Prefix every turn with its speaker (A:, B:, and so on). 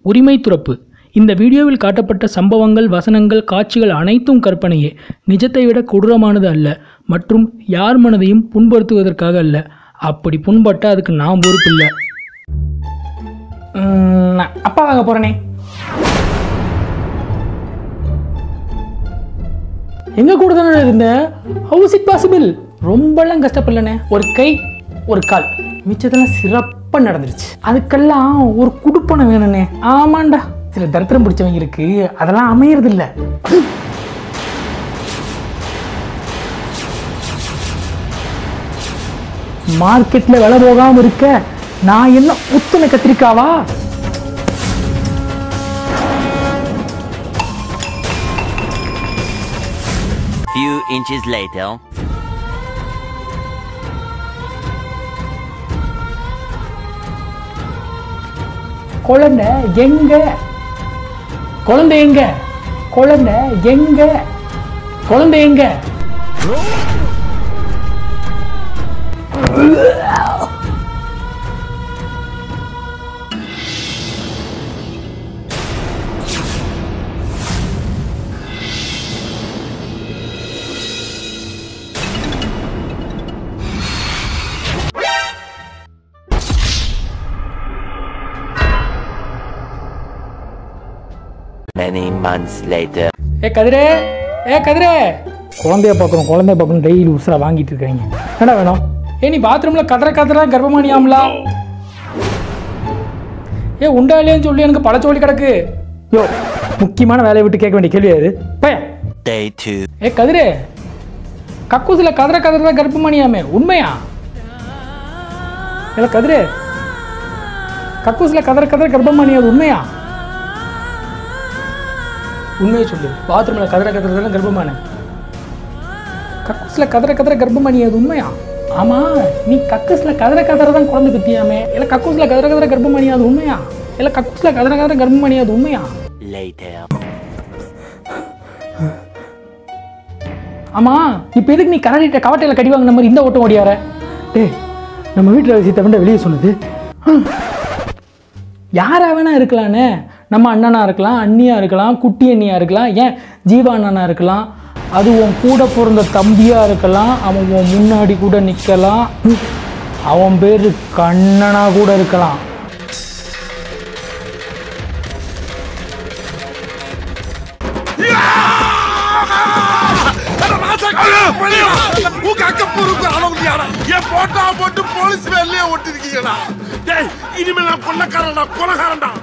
A: உரிமை துறப்பு இந்த வீடியோவில் காட்டப்பட்ட சம்பவங்கள் வசனங்கள் காட்சிகள் அனைத்தும் கற்பனையே நிஜத்தை விட கொடூரமானது அல்ல மற்றும் யார் மனதையும் புண்படுத்துவதற்காக அல்ல அப்படி புண்பட்டால் அதுக்கு நான் பொறுப்பில்லை உம், நான் அப்பா வாங்க போகிறேனே எங்க கூட தானே இருந்தேன் ஹவுஸ் இட் பாசிபிள் ரொம்பலாம் கஷ்டப்படலண்ணே ஒரு கை ஒரு கால் மிச்சதெல்லாம் சிறப்பாக நடந்துருச்சு அதுக்கெல்லாம் ஒரு குடுப்பனை வேணுண்ணே ஆமாண்டா சில தரித்திரம் பிடிச்சவங்க இருக்கு அதெல்லாம் அமையறது இல்ல மார்க்கெட்ல விலை போகாம இருக்க நான் என்ன உத்தன கத்திரிக்காவா
B: Few inches later.
A: குழந்தை எங்க குழந்தை எங்க குழந்தை எங்க குழந்தை எங்க
B: Many months later.
A: ஏ கதிரே ஏ கதிரே குழந்தைய பார்க்கணும் குழந்தைய பார்க்கணும் டெய்லி உசுரா வாங்கிட்டு இருக்காங்க என்னடா வேணும் ஏ நீ பாத்ரூம்ல கதற கதற கர்ப்பமானியாமலா ஏ உண்டா இல்லையான்னு சொல்லி எனக்கு பழச்சோலி கிடக்கு யோ முக்கியமான வேலையை விட்டு கேட்க வேண்டிய கேள்வி அது பையன்
B: Day 2.
A: ஏ கதிரே கக்கூசில கதற கதற கர்ப்பமானியாமே உண்மையா இல்ல கதிரே கக்கூசில கதற கதற கர்ப்பமானி அது உண்மையா உண்மையை சொல்லு பாத்ரூம்ல கதற கதற கர்ப்பமான கக்கூஸ்ல கதற கதற கர்ப்பமணி அது உண்மையா ஆமா நீ கக்கூஸ்ல கதற கதற தான் குழந்தை பத்தியாமே இல்ல கக்கூஸ்ல கதற கதற கர்ப்பமணி அது உண்மையா இல்ல கக்கூஸ்ல கதற கதற கர்ப்பமணி அது உண்மையா
B: Later.
A: ஆமா இப்போ எதுக்கு நீ கரடிட்ட கவட்டையில கடி வாங்கின மாதிரி இந்த ஓட்டம் ஓடியார டேய் நம்ம வீட்டில் விஷயத்தை விட வெளியே சொன்னது ஹம். யாரா வேணா இருக்கலானே நம்ம அண்ணனா இருக்கலாம் அண்ணியா இருக்கலாம் குட்டி அண்ணியா இருக்கலாம் ஏன் ஜீவா அண்ணனா இருக்கலாம் அது உன் கூட பிறந்த தம்பியா இருக்கலாம் அவன் உன் முன்னாடி கூட நிற்கலாம் ஹம். அவன் பேரு கண்ணனா கூட இருக்கலாம்
C: உங்க அக்க பொறுப்பு அளவுலையாடா என் போட்டா போட்டு போலீஸ் வேலையே ஒட்டிருக்கீங்கடா டேய் இனிமே நான் கொள்ளக்காரன்டா கொலகாரன்டா